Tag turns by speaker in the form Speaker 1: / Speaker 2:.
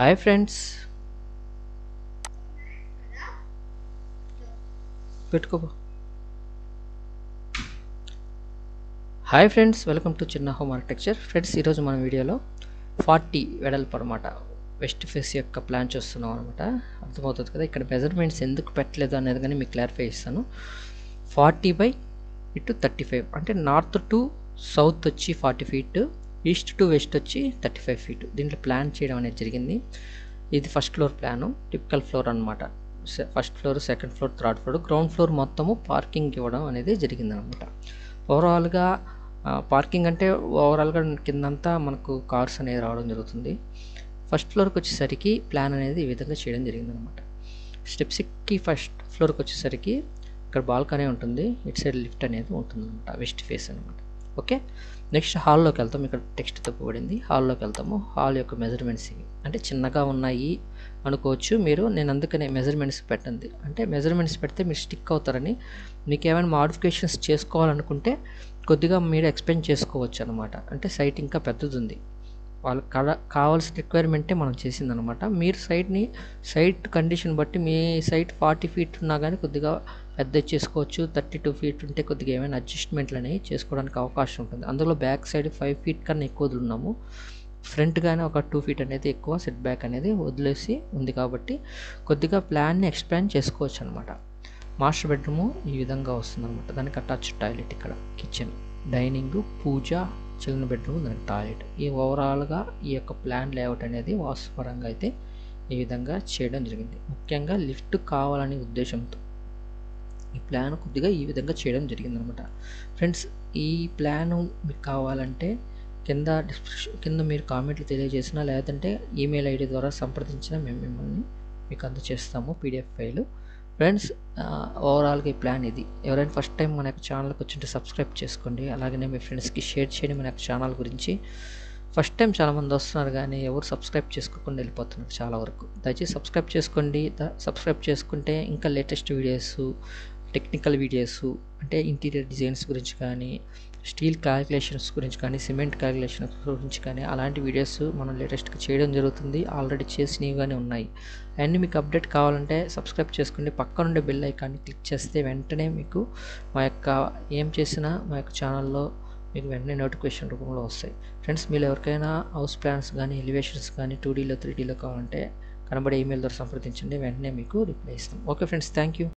Speaker 1: hi friends పెట్టుకో hi friends welcome to Chinna home architecture friends ఈరోజు మన వీడియోలో ఫార్టీ వెడల్పు అనమాట వెస్ట్ ఫేస్ యొక్క ప్లాన్ చూస్తున్నాం అనమాట అర్థమవుతుంది కదా ఇక్కడ మెజర్మెంట్స్ ఎందుకు పెట్టలేదు అనేది కానీ మీకు క్లారిఫై ఇస్తాను ఫార్టీ బై ఇటు థర్టీ ఫైవ్ అంటే నార్త్ టు సౌత్ వచ్చి forty feet east to west వచ్చి థర్టీ ఫైవ్ ఫీట్ దీంట్లో ప్లాన్ చేయడం అనేది జరిగింది ఇది first floor plan typical floor అనమాట first floor second floor third floor ground floor మొత్తము పార్కింగ్ ఇవ్వడం అనేది జరిగింది అనమాట ఓవరాల్గా పార్కింగ్ అంటే ఓవరాల్గా కిందంతా మనకు కార్స్ అనేది రావడం జరుగుతుంది ఫస్ట్ ఫ్లోర్కి వచ్చేసరికి ప్లాన్ అనేది ఈ విధంగా చేయడం జరిగింది అనమాట స్టెప్స్కి ఫస్ట్ ఫ్లోర్కి వచ్చేసరికి ఇక్కడ బాల్కనీ ఉంటుంది ఇటు సైడ్ లిఫ్ట్ అనేది ఉంటుంది అనమాట వెస్ట్ ఫేస్ అనమాట ఓకే నెక్స్ట్ హాల్లోకి వెళ్తాం ఇక్కడ టెక్స్ట్ తప్పబడింది హాల్లోకి వెళ్తాము హాల్ యొక్క మెజర్మెంట్స్ ఇవి అంటే చిన్నగా ఉన్నాయి అనుకోవచ్చు మీరు నేను అందుకనే మెజర్మెంట్స్ పెట్టండి అంటే మెజర్మెంట్స్ పెడితే మీరు స్టిక్ అవుతారని మీకు ఏమైనా మాడిఫికేషన్స్ చేసుకోవాలనుకుంటే కొద్దిగా మీరు ఎక్స్పెండ్ చేసుకోవచ్చు అనమాట అంటే సైట్ ఇంకా పెద్దది ఉంది వాళ్ళకి కడ కావాల్సిన రిక్వైర్మెంటే మనం చేసిందనమాట మీరు సైట్ని సైట్ కండిషన్ బట్టి మీ సైట్ ఫార్టీ ఫీట్ ఉన్నా కానీ కొద్దిగా పెద్ద చేసుకోవచ్చు థర్టీ టూ ఫీట్ ఉంటే కొద్దిగా ఏమైనా అడ్జస్ట్మెంట్లు అనేవి చేసుకోవడానికి అవకాశం ఉంటుంది అందులో బ్యాక్ సైడ్ ఫైవ్ ఫీట్ కన్నా ఎక్కువ వదులున్నాము ఫ్రంట్ కానీ ఒక టూ ఫీట్ అనేది ఎక్కువ సెట్ బ్యాక్ అనేది వదిలేసి ఉంది కాబట్టి కొద్దిగా ప్లాన్ని ఎక్స్పాండ్ చేసుకోవచ్చు అనమాట మాస్టర్ బెడ్రూము ఈ విధంగా వస్తుంది అనమాట దానికి అటాచ్ టాయిలెట్ ఇక్కడ kitchen dining pooja children bedroom దానికి టాయిలెట్ ఈ ఓవరాల్గా ఈ యొక్క ప్లాన్ లేఅవుట్ అనేది వాస్తుపరంగా అయితే ఈ విధంగా చేయడం జరిగింది ముఖ్యంగా లిఫ్ట్ కావాలనే ఉద్దేశంతో ఈ ప్లాన్ కొద్దిగా ఈ విధంగా చేయడం జరిగింది అనమాట ఫ్రెండ్స్ ఈ ప్లాన్ మీకు కావాలంటే కింద డిస్క్రిప్షన్ కింద మీరు కామెంట్లు తెలియజేసినా లేదంటే ఈమెయిల్ ఐడి ద్వారా సంప్రదించిన మేము మిమ్మల్ని మీకు అందజేస్తాము పీడిఎఫ్ ఫైలు ఫ్రెండ్స్ ఓవరాల్గా ఈ ప్లాన్ ఇది ఎవరైనా ఫస్ట్ టైం మన యొక్క ఛానల్కి వచ్చింటే సబ్స్క్రైబ్ చేసుకోండి అలాగనే మీ ఫ్రెండ్స్కి షేర్ చేయండి మన యొక్క ఛానల్ గురించి ఫస్ట్ టైం చాలామంది వస్తున్నారు కానీ ఎవరు సబ్స్క్రైబ్ చేసుకోకుండా వెళ్ళిపోతున్నారు చాలా వరకు దయచేసి సబ్స్క్రైబ్ చేసుకోండి సబ్స్క్రైబ్ చేసుకుంటే ఇంకా లేటెస్ట్ వీడియోస్ టెక్నికల్ వీడియోస్ అంటే ఇంటీరియర్ డిజైన్స్ గురించి కానీ స్టీల్ క్యాలిక్యులేషన్స్ గురించి కానీ సిమెంట్ క్యాలిక్యులేషన్స్ గురించి కానీ అలాంటి వీడియోస్ మనం లేటెస్ట్గా చేయడం జరుగుతుంది ఆల్రెడీ చేసినవి కానీ ఉన్నాయి అవన్నీ మీకు అప్డేట్ కావాలంటే సబ్స్క్రైబ్ చేసుకోండి పక్క నుండి బెల్ ఐకాన్ని క్లిక్ చేస్తే వెంటనే మీకు మా యొక్క ఏం చేసినా మా యొక్క ఛానల్లో మీకు వెంటనే నోటిఫికేషన్ రూపంలో వస్తాయి ఫ్రెండ్స్ మీరు ఎవరికైనా హౌస్ ప్లాన్స్ కానీ ఎలివేషన్స్ కానీ టూ డీలో త్రీ డీలో కావాలంటే కనబడే ఈమెయిల్ ద్వారా సంప్రదించండి వెంటనే మీకు రిప్లై ఇస్తాం ఓకే ఫ్రెండ్స్ థ్యాంక్ యూ